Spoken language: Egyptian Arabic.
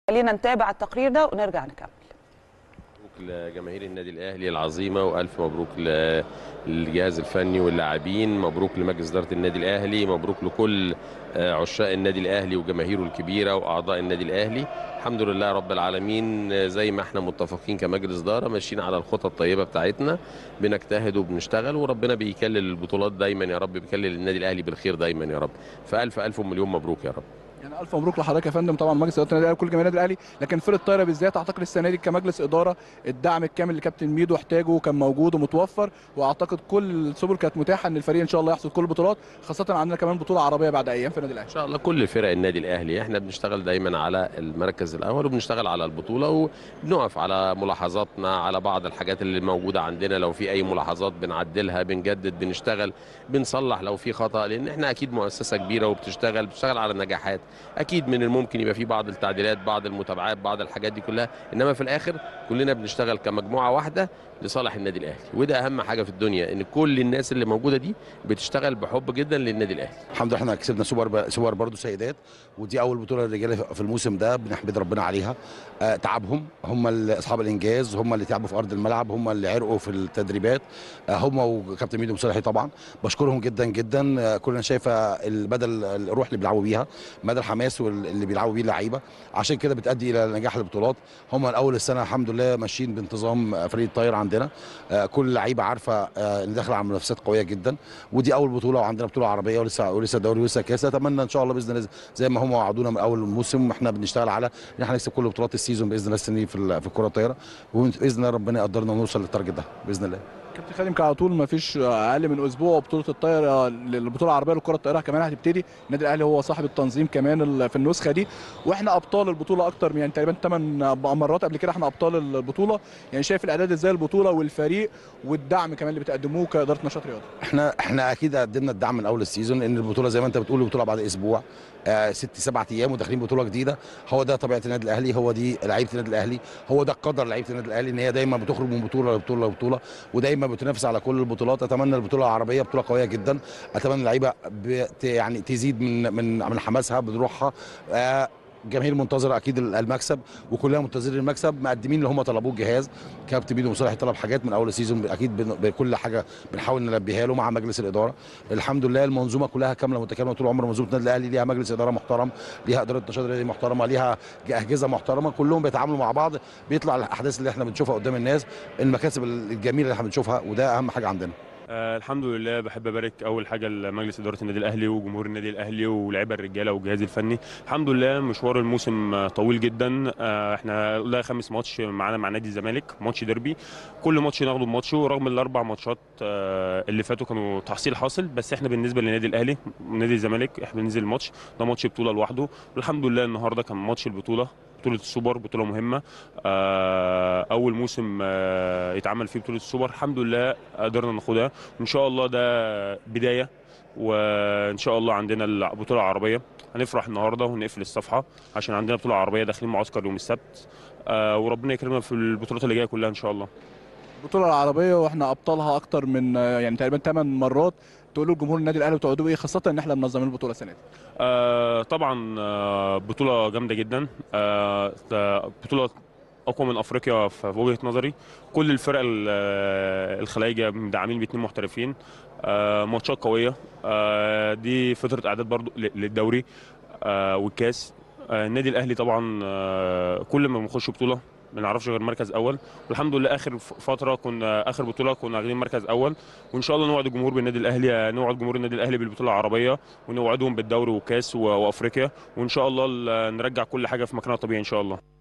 خلينا نتابع التقرير ده ونرجع نكمل مبروك لجماهير النادي الاهلي العظيمه والف مبروك ل- للجهاز الفني واللاعبين مبروك لمجلس اداره النادي الاهلي مبروك لكل آه، عشاق النادي الاهلي وجماهيره الكبيره واعضاء النادي الاهلي الحمد لله رب العالمين آه، زي ما احنا متفقين كمجلس اداره ماشيين على الخطط الطيبه بتاعتنا بنجتهد وبنشتغل وربنا بيكلل البطولات دايما يا رب بيكلل النادي الاهلي بالخير دايما يا رب فالف الف مليون مبروك يا رب يعني الف مبروك لحضرتك يا فندم طبعا مجلس اداره النادي الاهلي وكل جماهير النادي الاهلي لكن فرقه الطايره بالذات اعتقد السنه دي كمجلس اداره الدعم الكامل اللي كابتن ميدو احتاجه كان موجود ومتوفر واعتقد كل السبل كانت متاحه ان الفريق ان شاء الله يحصد كل البطولات خاصه عندنا كمان بطوله عربيه بعد ايام في النادي الاهلي ان شاء الله كل فرق النادي الاهلي احنا بنشتغل دايما على المركز الاول وبنشتغل على البطوله وبنقف على ملاحظاتنا على بعض الحاجات اللي موجوده عندنا لو في اي ملاحظات بنعدلها بنجدد بنشتغل بنصلح لو في خطا لان احنا اكيد مؤسسه كبيره وبتشتغل بتشتغل على النجاحات اكيد من الممكن يبقى في بعض التعديلات بعض المتابعات بعض الحاجات دي كلها انما في الاخر كلنا بنشتغل كمجموعه واحده لصالح النادي الاهلي وده اهم حاجه في الدنيا ان كل الناس اللي موجوده دي بتشتغل بحب جدا للنادي الاهلي الحمد لله احنا كسبنا سوبر سوبر برضه سيدات ودي اول بطوله للرجاله في الموسم ده بنحمد ربنا عليها آه تعبهم هم اللي اصحاب الانجاز هم اللي تعبوا في ارض الملعب هم اللي عرقوا في التدريبات آه هم وكابتن ميدو مصلحي طبعا بشكرهم جدا جدا آه كلنا شايفه ال- مدى ال- الروح اللي بيلعبوا بيها مدى الحماس وال- اللي بيلعبوا بيه اللعيبه عشان كده بتادي الى نجاح البطولات هم الاول السنه الحمد لله ماشيين بانتظام آه، فريق الطاير عندنا آه كل لعيبه عارفه آه ان داخله على منافسات قويه جدا ودي اول بطوله وعندنا بطوله عربيه ولسه ولسه الدوري ولسه كاس اتمنى ان شاء الله باذن الله زي ما هم وعدونا من اول الموسم احنا بنشتغل على ان احنا نكسب كل بطولات السيزون باذن الله السنه دي في ال- في الكره الطايره وباذن الله ربنا يقدرنا ونوصل للتارجت ده باذن الله كابتن خادم كان على طول ما فيش اقل من اسبوع وبطوله الطايره البطوله العربيه للكره الطايره كمان هتبتدي النادي الاهلي هو صاحب التنظيم كمان ال- في النسخه دي واحنا ابطال البطوله اكتر من يعني تقريبا 8 مرات قبل كده احنا ابطال البطوله يعني شايف الاعداد ازاي البطوله والفريق والدعم كمان اللي بتقدموه كاداره نشاط رياضي احنا احنا اكيد قدمنا الدعم من اول السيزون لان البطوله زي ما انت بتقول البطوله بعد اسبوع آه ست سبعة ايام وداخلين بطوله جديده هو ده طبيعه النادي الاهلي هو دي لعيبه النادي الاهلي هو ده قدر لعيبه النادي الاهلي ان هي دايما بتخرج من بطوله لبطوله لبطوله ودايما بتنافس على كل البطولات اتمنى البطوله العربيه بطوله قويه جدا اتمنى اللعيبه بت- يعني تزيد من من من حماسها بروحها آه جماهير منتظره اكيد المكسب وكلنا منتظرين المكسب مقدمين اللي هم طلبوه الجهاز كابتن ميدو مصالح طلب حاجات من اول السيزون اكيد بن- بكل حاجه بنحاول نلبيها له مع مجلس الاداره الحمد لله المنظومه كلها كامله متكامله طول عمر منظومه النادي الاهلي ليها مجلس اداره محترم ليها اداره نشاط رياضي محترمه ليها اجهزه محترمه كلهم بيتعاملوا مع بعض بيطلع الاحداث اللي احنا بنشوفها قدام الناس المكاسب الجميله اللي احنا بنشوفها وده اهم حاجه عندنا آه الحمد لله بحب ابارك اول حاجه لمجلس اداره النادي الاهلي وجمهور النادي الاهلي ولاعيبه الرجاله والجهاز الفني الحمد لله مشوار الموسم آه، طويل جدا آه احنا ده خامس ماتش معانا مع نادي الزمالك ماتش ديربي كل ماتش ناخده بماتشه رغم الاربع ماتشات آه اللي فاتوا كانوا تحصيل حاصل بس احنا بالنسبه للنادي الاهلي نادي الزمالك احنا بننزل الماتش ده ماتش بطوله لوحده والحمد لله النهارده كان ماتش البطوله بطولة السوبر بطولة مهمة آه، أول موسم آه، يتعمل فيه بطولة السوبر الحمد لله قدرنا ناخدها وإن شاء الله ده بداية وإن شاء الله عندنا البطولة العربية هنفرح النهاردة ونقفل الصفحة عشان عندنا بطولة عربية داخلين معسكر يوم السبت آه، وربنا يكرمنا في البطولات اللي جاية كلها إن شاء الله البطوله العربيه واحنا ابطالها اكتر من يعني تقريبا 8 مرات تقولوا لجمهور النادي الاهلي وتقعدوا ايه خاصه ان احنا منظمين البطوله السنه دي آه طبعا آه بطولة جامدة جدا آه ده بطولة أقوى من أفريقيا في وجهة نظري كل الفرق ال- آه، الخلايجة مدعمين باتنين محترفين آه ماتشات قوية آه دي فترة إعداد برضو ل- للدوري آه والكاس آه النادي الأهلي طبعا آه كل ما بنخش بطولة ما نعرفش غير مركز اول والحمد لله اخر ف- فتره كنا اخر بطوله كنا واخدين مركز اول وان شاء الله نوعد الجمهور بالنادي الاهلي نوعد جمهور النادي الاهلي بالبطوله العربيه ونوعدهم بالدوري والكاس و- وافريقيا وان شاء الله ال- نرجع كل حاجه في مكانها الطبيعي ان شاء الله